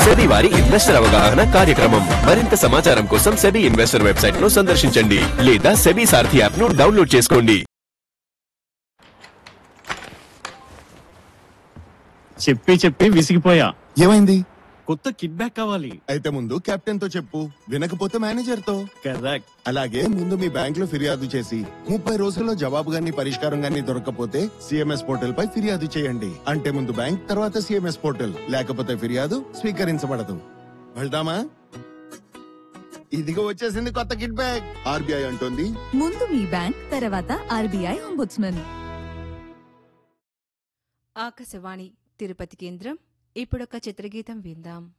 SEBI వారి investor అవగాహన కార్యక్రమం మరింత సమాచారం కోసం సెబీ ఇన్వెస్టర్ వెబ్సైట్ ను సందర్శించండి లేదా సెబీ సారథి యాప్ ను డౌన్లోడ్ చేసుకోండి చెప్పి చెప్పి విసిగిపోయా ఏమైంది కొత్త కిడ్ బ్యాక్ కావాలి అయితే ముందు కెప్టెన్ తో చెప్పు వినకపోతే మేనేజర్ తో కరెక్ట్ అలాగే ముందు మీ బ్యాంక్ లో ఫిర్యాదు చేసి ముప్పై రోజుల్లో జవాబు గాని పరిష్కారం గాని దొరకకపోతే సిఎంఎస్ పోర్టల్ పై ఫిర్యాదు చేయండి అంటే ముందు బ్యాంక్ తర్వాత సిఎంఎస్ పోర్టల్ లేకపోతే ఫిర్యాదు స్వీకరించబడదు వెళ్దామా ఇదిగో వచ్చేసింది కొత్త కిడ్ బ్యాగ్ ఆర్బీఐ అంటోంది ముందు మీ బ్యాంక్ తర్వాత ఆర్బీఐ అంబుడ్స్మన్ ఆకాశవాణి తిరుపతి కేంద్రం ఇప్పుడొక చిత్రగీతం విందాం